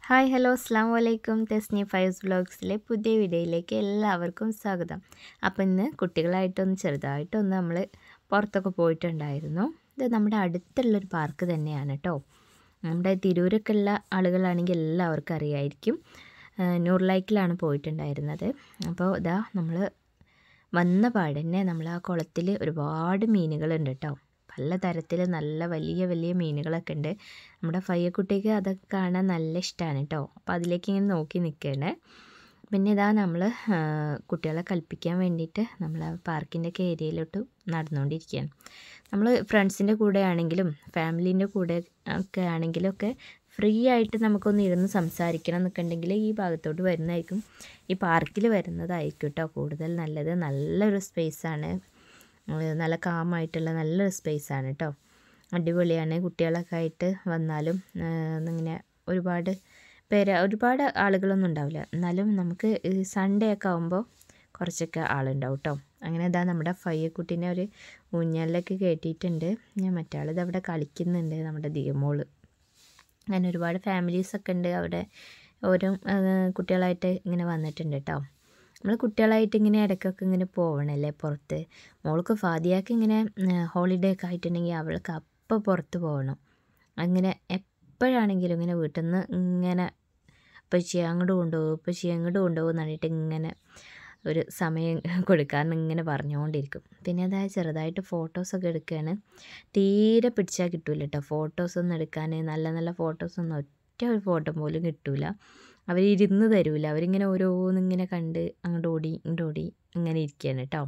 hi hello അസ്സാം വലൈക്കും Thesni fives വ്ളോഗ്സിലെ പുതിയ വീഡിയോയിലേക്ക് എല്ലാവർക്കും സ്വാഗതം അപ്പോൾ ഇന്ന് കുട്ടികളായിട്ടൊന്ന് ചെറുതായിട്ടൊന്ന് നമ്മൾ പുറത്തൊക്കെ പോയിട്ടുണ്ടായിരുന്നു ഇത് നമ്മുടെ അടുത്തുള്ളൊരു പാർക്ക് തന്നെയാണ് കേട്ടോ നമ്മുടെ തിരൂരൊക്കെ ഉള്ള ആളുകളാണെങ്കിൽ എല്ലാവർക്കും അറിയായിരിക്കും നൂർലൈക്കിലാണ് പോയിട്ടുണ്ടായിരുന്നത് അപ്പോൾ ഇതാ നമ്മൾ വന്ന പാടന്നെ നമ്മൾ ആ കുളത്തിൽ ഒരുപാട് മീനുകളുണ്ട് കേട്ടോ പല തരത്തിൽ നല്ല വലിയ വലിയ മീനുകളൊക്കെ ഉണ്ട് നമ്മുടെ ഫയ്യക്കുട്ടിക്ക് അതൊക്കെ കാണാൻ നല്ല ഇഷ്ടമാണ് കേട്ടോ അപ്പോൾ അതിലേക്ക് ഇങ്ങനെ നോക്കി നിൽക്കുകയാണ് പിന്നെ ഇതാ നമ്മൾ കുട്ടികളെ കളിപ്പിക്കാൻ വേണ്ടിയിട്ട് നമ്മൾ പാർക്കിൻ്റെ ഒക്കെ ഏരിയയിലോട്ട് നടന്നുകൊണ്ടിരിക്കുകയാണ് നമ്മൾ ഫ്രണ്ട്സിൻ്റെ കൂടെ ആണെങ്കിലും ഫാമിലീൻ്റെ കൂടെ ഒക്കെ ആണെങ്കിലും ഒക്കെ ഫ്രീ ആയിട്ട് നമുക്കൊന്ന് ഇരുന്ന് സംസാരിക്കണം എന്നൊക്കെ ഉണ്ടെങ്കിൽ ഈ ഭാഗത്തോട്ട് വരുന്നതായിരിക്കും ഈ പാർക്കിൽ വരുന്നതായിരിക്കും കേട്ടോ കൂടുതൽ നല്ലത് നല്ലൊരു സ്പേസാണ് നല്ല കാമായിട്ടുള്ള നല്ലൊരു സ്പേസാണ് കേട്ടോ അടിപൊളിയാണ് കുട്ടികളൊക്കെ ആയിട്ട് വന്നാലും ഇങ്ങനെ ഒരുപാട് പേര് ഒരുപാട് ആളുകളൊന്നും ഉണ്ടാവില്ല എന്നാലും നമുക്ക് സൺഡേ ഒക്കെ ആകുമ്പോൾ കുറച്ചൊക്കെ ആളുണ്ടാവും കേട്ടോ അങ്ങനെ ഇതാ നമ്മുടെ ഫയ്യക്കുട്ടീനെ ഒരു ഊഞ്ഞാലിലൊക്കെ കയറ്റിയിട്ടുണ്ട് ഞാൻ മറ്റാളിത് അവിടെ കളിക്കുന്നുണ്ട് നമ്മുടെ ദിയമോള് അങ്ങനെ ഒരുപാട് ഫാമിലീസൊക്കെ ഉണ്ട് അവിടെ ഓരോ കുട്ടികളായിട്ട് ഇങ്ങനെ വന്നിട്ടുണ്ട് കേട്ടോ നമ്മൾ കുട്ടികളായിട്ട് ഇങ്ങനെ ഇടയ്ക്കൊക്കെ ഇങ്ങനെ പോകണമല്ലേ പുറത്ത് മോൾക്ക് ഫാദിയാക്ക് ഇങ്ങനെ ഹോളിഡേ ഒക്കെ ആയിട്ടുണ്ടെങ്കിൽ അവൾക്ക് അപ്പം പുറത്ത് പോകണം അങ്ങനെ എപ്പോഴാണെങ്കിലും ഇങ്ങനെ വീട്ടിൽ നിന്ന് ഇങ്ങനെ ഇപ്പച്ചി അങ്ങോട്ട് കൊണ്ടുപോകും ഇപ്പച്ചി അങ്ങോട്ട് കൊണ്ടുപോകും എന്ന് പറഞ്ഞിട്ട് ഇങ്ങനെ ഒരു സമയം കൊടുക്കാൻ ഇങ്ങനെ പറഞ്ഞുകൊണ്ടിരിക്കും പിന്നെ അതായത് ചെറുതായിട്ട് ഫോട്ടോസൊക്കെ എടുക്കുകയാണ് തീരെ പിടിച്ചാൽ കിട്ടില്ല കേട്ടോ ഫോട്ടോസൊന്നും എടുക്കാൻ നല്ല നല്ല ഫോട്ടോസൊന്നും ഒറ്റ ഒരു ഫോട്ടോ പോലും കിട്ടില്ല അവരിരുന്ന് തരൂല അവരിങ്ങനെ ഓരോന്നിങ്ങനെ കണ്ട് അങ്ങോട്ട് ഓടി ഇങ്ങോട്ട് ഓടി ഇങ്ങനെ ഇരിക്കുകയാണ് കേട്ടോ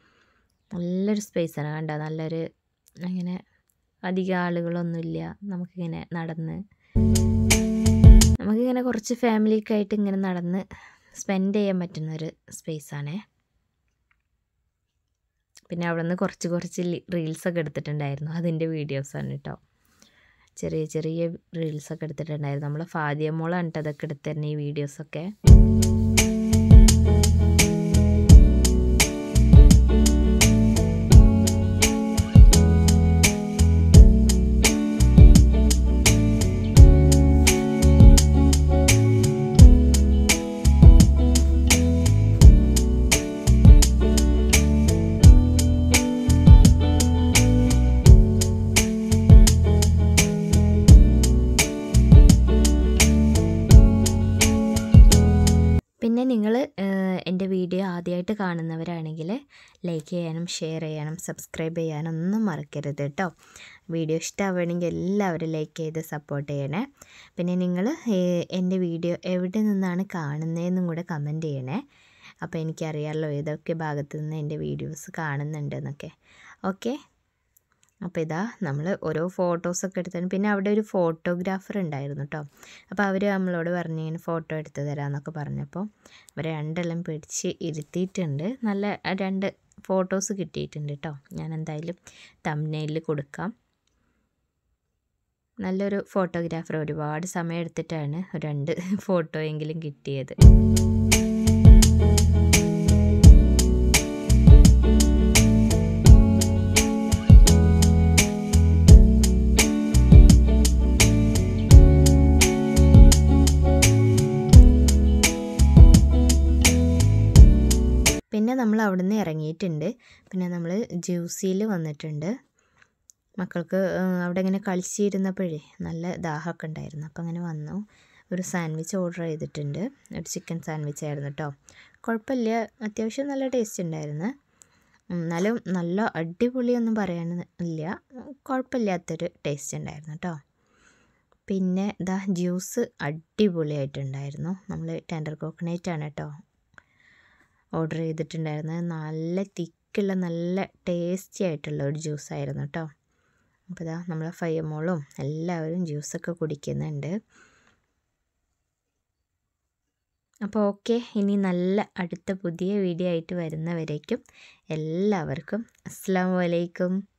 നല്ലൊരു സ്പേസാണ് കണ്ടോ നല്ലൊരു അങ്ങനെ അധികം ആളുകളൊന്നുമില്ല നമുക്കിങ്ങനെ നടന്ന് നമുക്കിങ്ങനെ കുറച്ച് ഫാമിലിയൊക്കെ ആയിട്ട് ഇങ്ങനെ നടന്ന് സ്പെൻഡ് ചെയ്യാൻ പറ്റുന്നൊരു സ്പേസാണേ പിന്നെ അവിടെ നിന്ന് കുറച്ച് കുറച്ച് റീൽസൊക്കെ എടുത്തിട്ടുണ്ടായിരുന്നു അതിൻ്റെ വീഡിയോസാണ് കേട്ടോ ചെറിയ ചെറിയ റീൽസൊക്കെ എടുത്തിട്ടുണ്ടായിരുന്നു നമ്മൾ ഫാദിയ മോളാണ് കേട്ടോ അതൊക്കെ എടുത്തിരുന്നത് ഈ വീഡിയോസൊക്കെ പിന്നെ നിങ്ങൾ എൻ്റെ വീഡിയോ ആദ്യമായിട്ട് കാണുന്നവരാണെങ്കിൽ ലൈക്ക് ചെയ്യാനും ഷെയർ ചെയ്യാനും സബ്സ്ക്രൈബ് ചെയ്യാനും ഒന്നും മറക്കരുത് കേട്ടോ വീഡിയോ ഇഷ്ടമാവുകയാണെങ്കിൽ എല്ലാവരും ലൈക്ക് ചെയ്ത് സപ്പോർട്ട് ചെയ്യണേ പിന്നെ നിങ്ങൾ എൻ്റെ വീഡിയോ എവിടെ നിന്നാണ് കാണുന്നതെന്നും കൂടെ കമൻറ്റ് ചെയ്യണേ അപ്പോൾ എനിക്കറിയാമല്ലോ ഏതൊക്കെ ഭാഗത്തു നിന്ന് എൻ്റെ വീഡിയോസ് കാണുന്നുണ്ടെന്നൊക്കെ ഓക്കെ അപ്പോൾ ഇതാ നമ്മൾ ഓരോ ഫോട്ടോസൊക്കെ എടുത്തതിന് പിന്നെ അവിടെ ഒരു ഫോട്ടോഗ്രാഫർ ഉണ്ടായിരുന്നു കേട്ടോ അപ്പോൾ അവർ നമ്മളോട് പറഞ്ഞു ഇങ്ങനെ ഫോട്ടോ എടുത്ത് തരാമെന്നൊക്കെ പറഞ്ഞപ്പോൾ അവർ രണ്ടെല്ലാം പിടിച്ച് ഇരുത്തിയിട്ടുണ്ട് നല്ല രണ്ട് ഫോട്ടോസ് കിട്ടിയിട്ടുണ്ട് കേട്ടോ ഞാൻ എന്തായാലും തമ്നയിൽ കൊടുക്കാം നല്ലൊരു ഫോട്ടോഗ്രാഫർ ഒരുപാട് സമയം എടുത്തിട്ടാണ് രണ്ട് ഫോട്ടോ എങ്കിലും കിട്ടിയത് പിന്നെ നമ്മൾ അവിടെ നിന്ന് ഇറങ്ങിയിട്ടുണ്ട് പിന്നെ നമ്മൾ ജ്യൂസിയിൽ വന്നിട്ടുണ്ട് മക്കൾക്ക് അവിടെ ഇങ്ങനെ കളിച്ചിരുന്നപ്പോഴേ നല്ല ദാഹമൊക്കെ ഉണ്ടായിരുന്നു അപ്പോൾ അങ്ങനെ വന്നു ഒരു സാൻഡ്വിച്ച് ഓർഡർ ചെയ്തിട്ടുണ്ട് ഒരു ചിക്കൻ സാൻഡ്വിച്ച് ആയിരുന്നു കേട്ടോ കുഴപ്പമില്ല അത്യാവശ്യം നല്ല ടേസ്റ്റ് ഉണ്ടായിരുന്നു എന്നാലും നല്ല അടിപൊളിയൊന്നും പറയാനില്ല കുഴപ്പമില്ലാത്തൊരു ടേസ്റ്റ് ഉണ്ടായിരുന്നു കേട്ടോ പിന്നെ ഇതാ ജ്യൂസ് അടിപൊളിയായിട്ടുണ്ടായിരുന്നു നമ്മൾ ടെൻഡർ കോക്കനറ്റ് ആണ് കേട്ടോ ഓർഡർ ചെയ്തിട്ടുണ്ടായിരുന്നത് നല്ല തിക്കുള്ള നല്ല ടേസ്റ്റി ആയിട്ടുള്ള ഒരു ജ്യൂസായിരുന്നു കേട്ടോ അപ്പോൾ ഇതാ നമ്മളെ ഫയ്യമോളും എല്ലാവരും ജ്യൂസൊക്കെ കുടിക്കുന്നുണ്ട് അപ്പോൾ ഓക്കെ ഇനി നല്ല അടുത്ത പുതിയ വീഡിയോ ആയിട്ട് വരുന്നവരേക്കും എല്ലാവർക്കും അസ്സാം വലൈക്കും